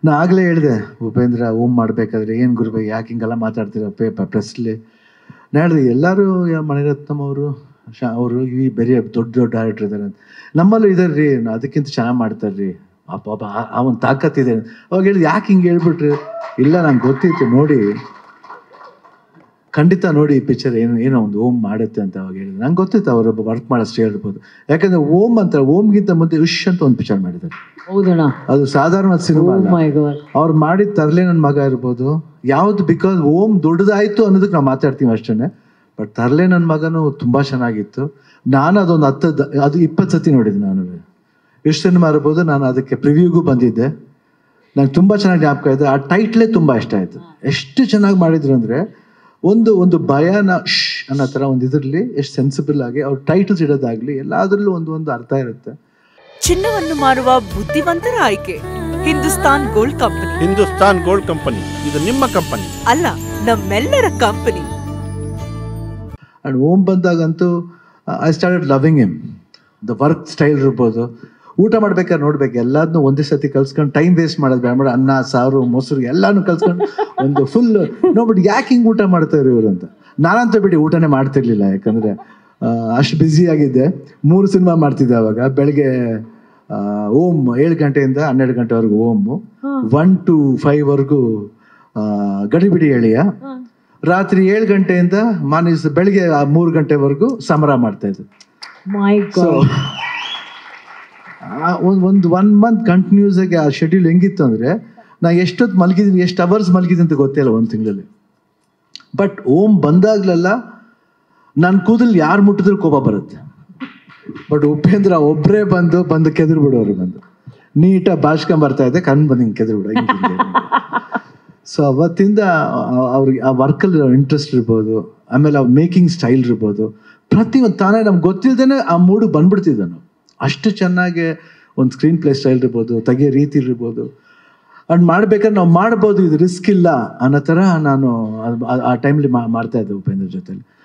ನಾ ಆಗಲೇ ಹೇಳಿದೆ ಉಪೇಂದ್ರ ಓಮ್ ಮಾಡಬೇಕಾದ್ರೆ ಏನು ಗುರುಬೈ ಯಾಕೆ ಹಿಂಗೆಲ್ಲ ಮಾತಾಡ್ತೀರ ಪೇಪರ್ ಪ್ರೆಸ್ಲಿ ನಾ ಹೇಳಿದೆ ಎಲ್ಲರೂ ಯಾ- ಮಣಿರತ್ನಂ ಅವರು ಶಾ ಅವರು ಈ ಬೇರೆ ದೊಡ್ಡ ದೊಡ್ಡ ಡೈರೆಕ್ಟರ್ ಇದ್ದಾರೆ ಅಂತ ನಮ್ಮಲ್ಲೂ ಇದ್ದಾರೆ ರೀ ಅದಕ್ಕಿಂತ ಚೆನ್ನಾಗಿ ಮಾಡ್ತಾರೆ ರೀ ಆ ಪಾಪ ಆ- ಆ ಒಂದು ತಾಕತ್ತಿದೆ ಅವಾಗ ಹೇಳಿದ್ ಯಾಕೆ ಹಿಂಗೆ ಹೇಳ್ಬಿಟ್ರಿ ಇಲ್ಲ ನಂಗೆ ಗೊತ್ತಿತ್ತು ನೋಡಿ ಖಂಡಿತ ನೋಡಿ ಈ ಪಿಕ್ಚರ್ ಏನು ಏನೋ ಒಂದು ಓಮ್ ಮಾಡುತ್ತೆ ಅಂತ ಅವಾಗ ಹೇಳಿದ್ರು ನಂಗೆ ಗೊತ್ತಿತ್ತು ಅವರೊಬ್ಬ ವರ್ಕ್ ಮಾಡೋಷ್ಟು ಹೇಳ್ಬೋದು ಯಾಕಂದ್ರೆ ಓಮ್ ಅಂತ ಓಮ್ಗಿಂತ ಮುಂದೆ ಉಶ್ ಅಂತ ಒಂದು ಪಿಕ್ಚರ್ ಮಾಡಿದ್ದಾರೆ ಹೌದಣ್ಣ ಅದು ಸಾಧಾರಣ ಸಿನಿಮಾ ಅಲ್ಲ ಮೈ ಗಾಡ್ ಅವ್ರು ಮಾಡಿದ ತರಲೆ ನನ್ನ ಮಗ ಇರ್ಬೋದು ಯಾವ್ದು ಬಿಕಾಸ್ ಓಮ್ ದೊಡ್ಡದಾಯ್ತು ಅನ್ನೋದಕ್ಕೆ ನಾವು ಮಾತಾಡ್ತೀವಿ ಅಷ್ಟೇ ಬಟ್ ತರಲೆ ನನ್ನ ಮಗನು ತುಂಬಾ ಚೆನ್ನಾಗಿತ್ತು ನಾನು ಅದೊಂದು ಹತ್ತು ಅದು ಇಪ್ಪತ್ತು ಸತಿ ನೋಡಿದ್ದೆ ನಾನು ಎಷ್ಟು ಸಿನಿಮಾ ಇರ್ಬೋದು ನಾನು ಅದಕ್ಕೆ ಪ್ರಿವ್ಯೂಗೂ ಬಂದಿದ್ದೆ ನಂಗೆ ತುಂಬಾ ಚೆನ್ನಾಗಿ ಜ್ಞಾಪಕ ಇದೆ ಆ ಟೈಟ್ಲೇ ತುಂಬಾ ಇಷ್ಟ ಆಯ್ತು ಎಷ್ಟು ಚೆನ್ನಾಗಿ ಮಾಡಿದ್ರು ಅಂದ್ರೆ ಒಂದು ಒಂದು ಭಯನ ಶ್ ಅನ್ನೋ ಥರ ಒಂದು ಇದರಲ್ಲಿ ಎಷ್ಟು ಸೆನ್ಸಿಬಲ್ ಆಗಿ ಅವ್ರ ಟೈಟಲ್ಸ್ ಇಡೋದಾಗ್ಲಿ ಎಲ್ಲಾದ್ರಲ್ಲೂ ಒಂದು ಒಂದು ಅರ್ಥ ಇರುತ್ತೆ ಚಿನ್ನವನ್ನು ಮಾರುವ ಬುದ್ಧಿವಂತರ ಆಯ್ಕೆ Hindustan gold company Hindustan gold company ಇದು ನಿಮ್ಮ ಕಂಪನಿ ಅಲ್ಲ ನಮ್ಮೆಲ್ಲರ ಕಂಪನಿ ಅಂಡ್ ಓಮ್ ಬಂದಾಗಂತೂ I started loving him the work style ಇರ್ಬೋದು ಊಟ ಮಾಡ್ಬೇಕಾದ್ರೆ ನೋಡ್ಬೇಕು ಎಲ್ಲದನ್ನೂ ಒಂದೇ ಸತಿ ಕಲ್ಸ್ಕೊಂಡು ಟೈಮ್ ವೇಸ್ಟ್ ಮಾಡೋದು ಬೇಡ ಮಾಡಿ ಅನ್ನ ಸಾರು ಮೊಸರು ಎಲ್ಲಾನು ಕಲ್ಸ್ಕೊಂಡು ಒಂದು ಫುಲ್ ನೋಡ್ಬಿಟ್ಟು ಯಾಕೆ ಹಿಂಗೆ ಊಟ ಮಾಡ್ತಾರೆ ಇವರು ಅಂತ ನಾನಂತೂ ಬಿಡಿ ಊಟನೇ ಮಾಡ್ತಿರ್ಲಿಲ್ಲ ಯಾಕಂದ್ರೆ ಆ, ಅಷ್ಟು ಬ್ಯುಸಿ ಆಗಿದ್ದೆ ಮೂರು ಸಿನಿಮಾ ಮಾಡ್ತಿದ್ದೆ ಅವಾಗ ಬೆಳಗ್ಗೆ ಆ, ಓಮ್ ಏಳು ಗಂಟೆಯಿಂದ ಹನ್ನೆರಡು ಗಂಟೆವರೆಗೂ ಓಮು ಒನ್ ಟು ಫೈವ್ವರೆಗೂ ಗಡಿಬಿಡಿ ಎಳೆಯ ರಾತ್ರಿ ಏಳು ಗಂಟೆಯಿಂದ ಮಾನಿಸ್ ಬೆಳಿಗ್ಗೆ ಆ ಮೂರು ಗಂಟೆವರೆಗೂ ಸಮರ ಮಾಡ್ತಾ ಇದ್ದೆ ಮೈ ಸೊ ಗಾಡ್ ಒಂದು ಒಂದು ಒನ್ ಮಂತ್ ಕಂಟಿನ್ಯೂಸ್ ಆಗಿ ಆ ಶೆಡ್ಯೂಲ್ ಹೆಂಗಿತ್ತು ಅಂದ್ರೆ ನಾ ಎಷ್ಟೊತ್ತು ಮಲಗಿದ್ದೀನಿ ಎಷ್ಟು ಅವರ್ಸ್ ಮಲಗಿದ್ದೀನಿ ಅಂತ ಗೊತ್ತಿಲ್ಲ ಒಂದು ತಿಂಗಳಲ್ಲಿ ಬಟ್ ಓಮ್ ಬಂದಾಗ್ಲೆಲ್ಲ ನನ್ನ ಕೂದಲು ಯಾರು ಮುಟ್ಟಿದ್ರು ಕೋಪ ಬರುತ್ತೆ ಬಟ್ ಉಪೇಂದ್ರ ಒಬ್ಬರೇ ಬಂದು ಬಂದು ಕೆದರು ಬಿಡೋರು ಬಂದು ನೀಟಾಗಿ ಭಾಷ್ಕೊಂಡ್ ಬರ್ತಾ ಇದ್ದೆ ಕಣ್ ಬಂದು ಹಿಂಗೆ ಕೆದರು ಬಿಡೋ ಸೊ ಅವತ್ತಿಂದ ಆ- ಅವ್ರಿಗೆ ಆ ವರ್ಕಲ್ಲಿ ಇಂಟ್ರೆಸ್ಟ್ ಇರ್ಬೋದು ಆಮೇಲೆ ಆ ಮೇಕಿಂಗ್ ಸ್ಟೈಲ್ ಇರ್ಬೋದು ಪ್ರತಿಯೊಂದು ತಾನೇ ನಮ್ಗೆ ಗೊತ್ತಿಲ್ಲದೇನೆ ಆ ಮೂಡು ಬಂದ್ಬಿಡ್ತಿದ್ದೆ ನಾವು ಅಷ್ಟು ಚೆನ್ನಾಗಿ ಒಂದು ಸ್ಕ್ರೀನ್ ಪ್ಲೇ ಸ್ಟೈಲ್ ಇರ್ಬೋದು ತೆಗಿಯೋ ರೀತಿ ಇರ್ಬೋದು ಅಂಡ್ ಮಾಡ್ಬೇಕಾದ್ರೆ ನಾವು ಮಾಡ್ಬೋದು ಇದು ರಿಸ್ಕ್ ಇಲ್ಲ ಅನ್ನೋ ಥರ ನಾನು ಅದ್- ಆ- ಆ ಟೈಮ್ಲಿ ಮಾಡ್ತಾ ಇದ್ದೆ ಉಪೇಂದ್ರ ಜೊತೆಲಿ